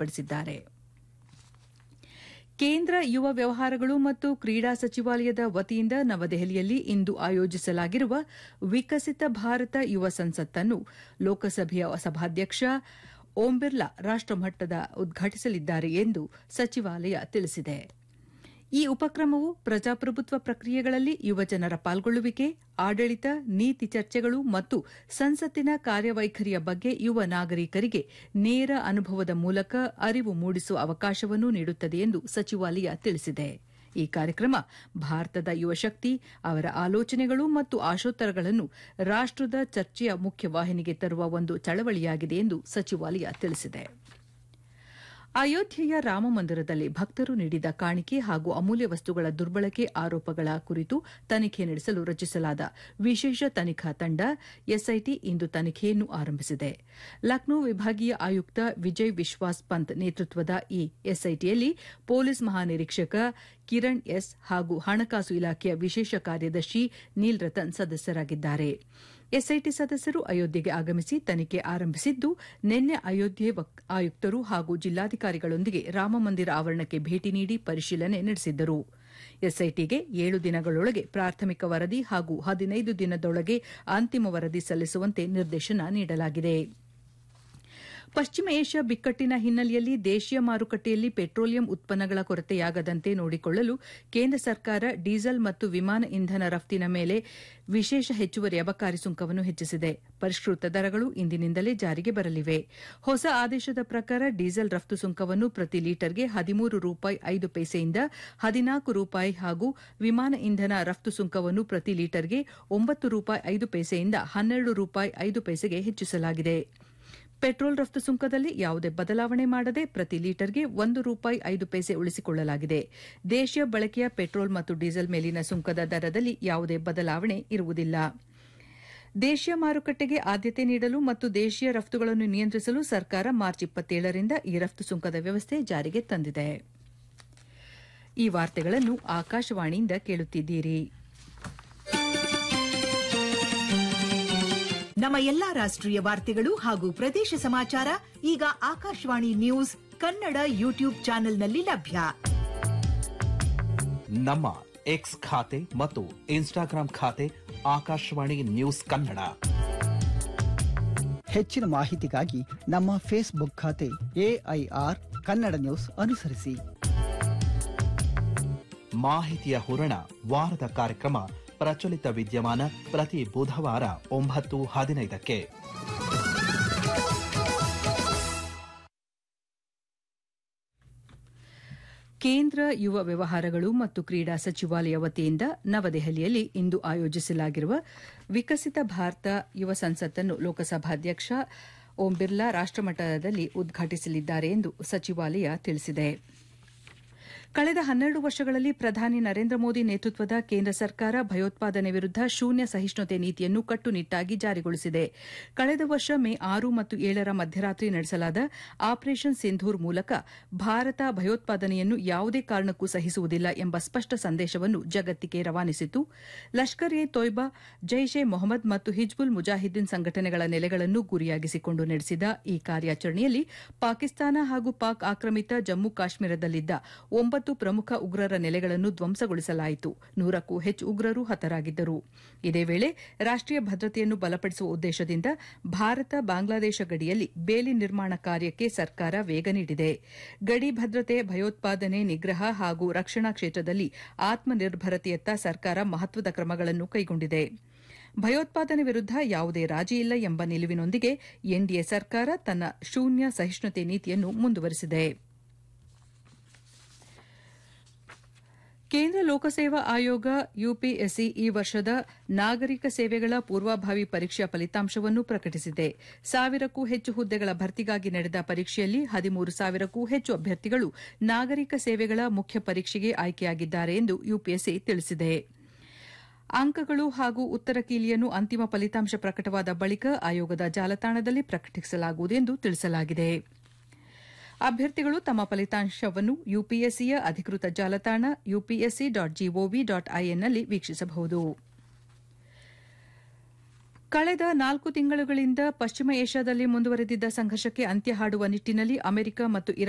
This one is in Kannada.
ವ್ಯಕ್ತಪಡಿಸಿದ್ದಾರೆ ಕೇಂದ್ರ ಯುವ ವ್ಯವಹಾರಗಳು ಮತ್ತು ಕ್ರೀಡಾ ಸಚಿವಾಲಯದ ವತಿಯಿಂದ ನವದೆಹಲಿಯಲ್ಲಿ ಇಂದು ಆಯೋಜಿಸಲಾಗಿರುವ ವಿಕಸಿತ ಭಾರತ ಯುವ ಸಂಸತ್ತನ್ನು ಲೋಕಸಭೆಯ ಸಭಾಧ್ಯಕ್ಷ ಓಂ ಬಿರ್ಲಾ ರಾಷ್ಟಮಟ್ಟದ ಉದ್ಘಾಟಿಸಲಿದ್ದಾರೆ ಎಂದು ಸಚಿವಾಲಯ ತಿಳಿಸಿದೆ ಈ ಉಪಕ್ರಮವು ಪ್ರಜಾಪ್ರಭುತ್ವ ಪ್ರಕ್ರಿಯೆಗಳಲ್ಲಿ ಯುವಜನರ ಪಾಲ್ಗೊಳ್ಳುವಿಕೆ ಆಡಳಿತ ನೀತಿ ಚರ್ಚೆಗಳು ಮತ್ತು ಸಂಸತ್ತಿನ ಕಾರ್ಯವೈಖರಿಯ ಬಗ್ಗೆ ಯುವ ನಾಗರಿಕರಿಗೆ ನೇರ ಅನುಭವದ ಮೂಲಕ ಅರಿವು ಮೂಡಿಸುವ ಅವಕಾಶವನ್ನು ನೀಡುತ್ತದೆ ಎಂದು ಸಚಿವಾಲಯ ತಿಳಿಸಿದೆ ಈ ಕಾರ್ಯಕ್ರಮ ಭಾರತದ ಯುವಶಕ್ತಿ ಅವರ ಆಲೋಚನೆಗಳು ಮತ್ತು ಆಶೋತ್ತರಗಳನ್ನು ರಾಷ್ಟದ ಚರ್ಚೆಯ ಮುಖ್ಯವಾಹಿನಿಗೆ ತರುವ ಒಂದು ಚಳವಳಿಯಾಗಿದೆ ಎಂದು ಸಚಿವಾಲಯ ತಿಳಿಸಿದೆ ಅಯೋಧ್ಯೆಯ ರಾಮಮಂದಿರದಲ್ಲಿ ಭಕ್ತರು ನೀಡಿದ ಕಾಣಿಕೆ ಹಾಗೂ ಅಮೂಲ್ಯ ವಸ್ತುಗಳ ದುರ್ಬಳಕೆ ಆರೋಪಗಳ ಕುರಿತು ತನಿಖೆ ನಡೆಸಲು ರಚಿಸಲಾದ ವಿಶೇಷ ತನಿಖಾ ತಂಡ ಎಸ್ಐಟಿ ಇಂದು ತನಿಖೆಯನ್ನು ಆರಂಭಿಸಿದೆ ಲಕ್ನೋ ವಿಭಾಗೀಯ ಆಯುಕ್ತ ವಿಜಯ್ ವಿಶ್ವಾಸ್ ಪಂತ್ ನೇತೃತ್ವದ ಈ ಎಸ್ಐಟಿಯಲ್ಲಿ ಪೊಲೀಸ್ ಮಹಾನಿರೀಕ್ಷಕ ಕಿರಣ್ ಎಸ್ ಹಾಗೂ ಹಣಕಾಸು ಇಲಾಖೆಯ ವಿಶೇಷ ಕಾರ್ಯದರ್ಶಿ ನೀಲ್ ರತನ್ ಸದಸ್ಯರಾಗಿದ್ದಾರೆ ಎಸ್ಐಟಿ ಸದಸ್ಯರು ಅಯೋಧ್ಯೆಗೆ ಆಗಮಿಸಿ ತನಿಖೆ ಆರಂಭಿಸಿದ್ದು ನಿನ್ನೆ ಅಯೋಧ್ಯೆ ಆಯುಕ್ತರು ಹಾಗೂ ಜಿಲ್ಲಾಧಿಕಾರಿಗಳೊಂದಿಗೆ ರಾಮಮಂದಿರ ಆವರಣಕ್ಕೆ ಭೇಟಿ ನೀಡಿ ಪರಿಶೀಲನೆ ನಡೆಸಿದ್ದರು ಎಸ್ಐಟಿಗೆ ಏಳು ದಿನಗಳೊಳಗೆ ಪ್ರಾಥಮಿಕ ವರದಿ ಹಾಗೂ ಹದಿನೈದು ದಿನದೊಳಗೆ ಅಂತಿಮ ವರದಿ ಸಲ್ಲಿಸುವಂತೆ ನಿರ್ದೇಶನ ನೀಡಲಾಗಿದೆ ಪಶ್ಚಿಮ ಏಷ್ಯಾ ಬಿಕ್ಕಟ್ಟಿನ ಹಿನ್ನೆಲೆಯಲ್ಲಿ ದೇಶೀಯ ಮಾರುಕಟ್ಟೆಯಲ್ಲಿ ಪೆಟ್ರೋಲಿಯಂ ಉತ್ಪನ್ನಗಳ ಕೊರತೆಯಾಗದಂತೆ ನೋಡಿಕೊಳ್ಳಲು ಕೇಂದ್ರ ಸರ್ಕಾರ ಡೀಸೆಲ್ ಮತ್ತು ವಿಮಾನ ಇಂಧನ ರಫ್ತಿನ ಮೇಲೆ ವಿಶೇಷ ಹೆಚ್ಚುವರಿ ಅಬಕಾರಿ ಸುಂಕವನ್ನು ಹೆಚ್ಚಿಸಿದೆ ಪರಿಷ್ಕೃತ ದರಗಳು ಇಂದಿನಿಂದಲೇ ಜಾರಿಗೆ ಬರಲಿವೆ ಹೊಸ ಆದೇಶದ ಪ್ರಕಾರ ಡೀಸೆಲ್ ರಫ್ತು ಸುಂಕವನ್ನು ಪ್ರತಿ ಲೀಟರ್ಗೆ ಹದಿಮೂರು ರೂಪಾಯಿ ಐದು ಪೈಸೆಯಿಂದ ಹದಿನಾಲ್ಕು ರೂಪಾಯಿ ಹಾಗೂ ವಿಮಾನ ಇಂಧನ ರಫ್ತು ಸುಂಕವನ್ನು ಪ್ರತಿ ಲೀಟರ್ಗೆ ಒಂಬತ್ತು ರೂಪಾಯಿ ಐದು ಪೈಸೆಯಿಂದ ಹನ್ನೆರಡು ರೂಪಾಯಿ ಐದು ಪೈಸೆಗೆ ಹೆಚ್ಚಿಸಲಾಗಿದೆ ಪೆಟ್ರೋಲ್ ರಫ್ತು ಸುಂಕದಲ್ಲಿ ಯಾವುದೇ ಬದಲಾವಣೆ ಮಾಡದೆ ಪ್ರತಿ ಲೀಟರ್ಗೆ ಒಂದು ರೂಪಾಯಿ ಐದು ಪೈಸೆ ಉಳಿಸಿಕೊಳ್ಳಲಾಗಿದೆ ದೇಶೀಯ ಬಳಕೆಯ ಪೆಟ್ರೋಲ್ ಮತ್ತು ಡೀಸೆಲ್ ಮೇಲಿನ ಸುಂಕದ ದರದಲ್ಲಿ ಯಾವುದೇ ಬದಲಾವಣೆ ಇರುವುದಿಲ್ಲ ದೇಶೀಯ ಮಾರುಕಟ್ಟೆಗೆ ಆದ್ಯತೆ ನೀಡಲು ಮತ್ತು ದೇಶೀಯ ರಫ್ತುಗಳನ್ನು ನಿಯಂತ್ರಿಸಲು ಸರ್ಕಾರ ಮಾರ್ಚ್ ಇಪ್ಪತ್ತೇಳರಿಂದ ಈ ರಫ್ತು ಸುಂಕದ ವ್ಯವಸ್ಥೆ ಜಾರಿಗೆ ತಂದಿದೆ ಈ ವಾರ್ತೆಗಳನ್ನು ಆಕಾಶವಾಣಿಯಿಂದ ಕೇಳುತ್ತಿದ್ದೀರಿ ನಮ್ಮ ಎಲ್ಲಾ ರಾಷ್ಟ್ರೀಯ ವಾರ್ತೆಗಳು ಹಾಗೂ ಪ್ರದೇಶ ಸಮಾಚಾರ ಈಗ ಆಕಾಶವಾಣಿ ನ್ಯೂಸ್ ಕನ್ನಡ ಯೂಟ್ಯೂಬ್ ಚಾನೆಲ್ನಲ್ಲಿ ಲಭ್ಯ ನಮ್ಮ ಎಕ್ಸ್ ಖಾತೆ ಮತ್ತು ಇನ್ಸ್ಟಾಗ್ರಾಂ ಖಾತೆ ಆಕಾಶವಾಣಿ ನ್ಯೂಸ್ ಕನ್ನಡ ಹೆಚ್ಚಿನ ಮಾಹಿತಿಗಾಗಿ ನಮ್ಮ ಫೇಸ್ಬುಕ್ ಖಾತೆ ಎಐಆರ್ ಕನ್ನಡ ನ್ಯೂಸ್ ಅನುಸರಿಸಿ ಮಾಹಿತಿಯ ಹೂರಣ ವಾರದ ಕಾರ್ಯಕ್ರಮ ಪ್ರಚಲಿತ ವಿದ್ಯಮಾನ ಪ್ರತಿ ಬುಧವಾರ ಒಂಬತ್ತು ಹದಿನೈದಕ್ಕೆ ಕೇಂದ್ರ ಯುವ ವ್ಯವಹಾರಗಳು ಮತ್ತು ಕ್ರೀಡಾ ಸಚಿವಾಲಯ ವತಿಯಿಂದ ನವದೆಹಲಿಯಲ್ಲಿ ಇಂದು ಆಯೋಜಿಸಲಾಗಿರುವ ವಿಕಸಿತ ಭಾರತ ಯುವ ಸಂಸತ್ತನ್ನು ಲೋಕಸಭಾಧ್ಯಕ್ಷ ಓಂ ಬಿರ್ಲಾ ರಾಷ್ಟಮಟ್ಟದಲ್ಲಿ ಉದ್ಘಾಟಿಸಲಿದ್ದಾರೆ ಎಂದು ಸಚಿವಾಲಯ ತಿಳಿಸಿದೆ ಕಳೆದ ಹನ್ನೆರಡು ವರ್ಷಗಳಲ್ಲಿ ಪ್ರಧಾನಿ ನರೇಂದ್ರ ಮೋದಿ ನೇತೃತ್ವದ ಕೇಂದ್ರ ಸರ್ಕಾರ ಭಯೋತ್ಪಾದನೆ ವಿರುದ್ದ ಶೂನ್ಯ ಸಹಿಷ್ಣುತೆ ನೀತಿಯನ್ನು ಕಟ್ಟುನಿಟ್ಟಾಗಿ ಜಾರಿಗೊಳಿಸಿದೆ ಕಳೆದ ವರ್ಷ ಮೇ ಆರು ಮತ್ತು ಏಳರ ಮಧ್ಯರಾತ್ರಿ ನಡೆಸಲಾದ ಆಪರೇಷನ್ ಸಿಂಧೂರ್ ಮೂಲಕ ಭಾರತ ಭಯೋತ್ಪಾದನೆಯನ್ನು ಯಾವುದೇ ಕಾರಣಕ್ಕೂ ಸಹಿಸುವುದಿಲ್ಲ ಎಂಬ ಸ್ಪಷ್ಟ ಸಂದೇಶವನ್ನು ಜಗತ್ತಿಗೆ ರವಾನಿಸಿತು ಲಷ್ಕರ್ ಎ ತೊಯ್ಬಾ ಜೈಷ್ ಎ ಮೊಹಮ್ಮದ್ ಮತ್ತು ಹಿಜ್ಬುಲ್ ಮುಜಾಹಿದ್ದೀನ್ ಸಂಘಟನೆಗಳ ನೆಲೆಗಳನ್ನು ಗುರಿಯಾಗಿಸಿಕೊಂಡು ನಡೆಸಿದ ಈ ಕಾರ್ಯಾಚರಣೆಯಲ್ಲಿ ಪಾಕಿಸ್ತಾನ ಹಾಗೂ ಪಾಕ್ ಆಕ್ರಮಿತ ಜಮ್ಮು ಕಾಶ್ಮೀರದಲ್ಲಿದ್ದ ಒಂಬತ್ತು ಪ್ರಮುಖ ಉಗ್ರರ ನೆಲೆಗಳನ್ನು ಧ್ವಂಸಗೊಳಿಸಲಾಯಿತು ನೂರಕ್ಕೂ ಹೆಚ್ಚು ಉಗ್ರರು ಹತರಾಗಿದ್ದರು ಇದೇ ವೇಳೆ ರಾಷ್ಟೀಯ ಭದ್ರತೆಯನ್ನು ಬಲಪಡಿಸುವ ಉದ್ದೇಶದಿಂದ ಭಾರತ ಬಾಂಗ್ಲಾದೇಶ ಗಡಿಯಲ್ಲಿ ಬೇಲಿ ನಿರ್ಮಾಣ ಕಾರ್ಯಕ್ಕೆ ಸರ್ಕಾರ ವೇಗ ನೀಡಿದೆ ಗಡಿ ಭದ್ರತೆ ಭಯೋತ್ಪಾದನೆ ನಿಗ್ರಹ ಹಾಗೂ ರಕ್ಷಣಾ ಕ್ಷೇತ್ರದಲ್ಲಿ ಆತ್ಮನಿರ್ಭರತೆಯತ್ತ ಸರ್ಕಾರ ಮಹತ್ವದ ಕ್ರಮಗಳನ್ನು ಕೈಗೊಂಡಿದೆ ಭಯೋತ್ಪಾದನೆ ವಿರುದ್ದ ಯಾವುದೇ ರಾಜಿ ಇಲ್ಲ ಎಂಬ ನಿಲುವಿನೊಂದಿಗೆ ಎನ್ಡಿಎ ಸರ್ಕಾರ ತನ್ನ ಶೂನ್ಯ ಸಹಿಷ್ಣುತೆ ನೀತಿಯನ್ನು ಮುಂದುವರೆಸಿದೆ ಕೇಂದ್ರ ಲೋಕಸೇವಾ ಆಯೋಗ ಯುಪಿಎಸ್ಸಿ ಈ ವರ್ಷದ ನಾಗರಿಕ ಸೇವೆಗಳ ಪೂರ್ವಭಾವಿ ಪರೀಕ್ಷೆಯ ಫಲಿತಾಂಶವನ್ನು ಪ್ರಕಟಿಸಿದೆ ಸಾವಿರಕ್ಕೂ ಹೆಚ್ಚು ಹುದ್ದೆಗಳ ಭರ್ತಿಗಾಗಿ ನಡೆದ ಪರೀಕ್ಷೆಯಲ್ಲಿ ಹದಿಮೂರು ಸಾವಿರಕ್ಕೂ ಹೆಚ್ಚು ಅಭ್ಯರ್ಥಿಗಳು ನಾಗರಿಕ ಸೇವೆಗಳ ಮುಖ್ಯ ಪರೀಕ್ಷೆಗೆ ಆಯ್ಕೆಯಾಗಿದ್ದಾರೆ ಎಂದು ಯುಪಿಎಸ್ಸಿ ತಿಳಿಸಿದೆ ಅಂಕಗಳು ಹಾಗೂ ಉತ್ತರ ಕೀಲಿಯನ್ನು ಅಂತಿಮ ಫಲಿತಾಂಶ ಪ್ರಕಟವಾದ ಬಳಿಕ ಆಯೋಗದ ಜಾಲತಾಣದಲ್ಲಿ ಪ್ರಕಟಿಸಲಾಗುವುದು ಎಂದು ತಿಳಿಸಲಾಗಿದೆ ಅಭ್ಯರ್ಥಿಗಳು ತಮ್ಮ ಫಲಿತಾಂಶವನ್ನು ಯುಪಿಎಸ್ಸಿಯ ಅಧಿಕೃತ ಜಾಲತಾಣ ಯುಪಿಎಸ್ಸಿ ಡಾಟ್ ಜಿಒವಿ ಡಾಟ್ ಐಎನ್ನಲ್ಲಿ ವೀಕ್ಷಿಸಬಹುದು ಕಳೆದ ನಾಲ್ಕು ತಿಂಗಳುಗಳಿಂದ ಪಶ್ಚಿಮ ಏಷ್ಯಾದಲ್ಲಿ ಮುಂದುವರೆದಿದ್ದ ಸಂಘರ್ಷಕ್ಕೆ ಅಂತ್ಯ ಹಾಡುವ ನಿಟ್ಟಿನಲ್ಲಿ ಅಮೆರಿಕ ಮತ್ತು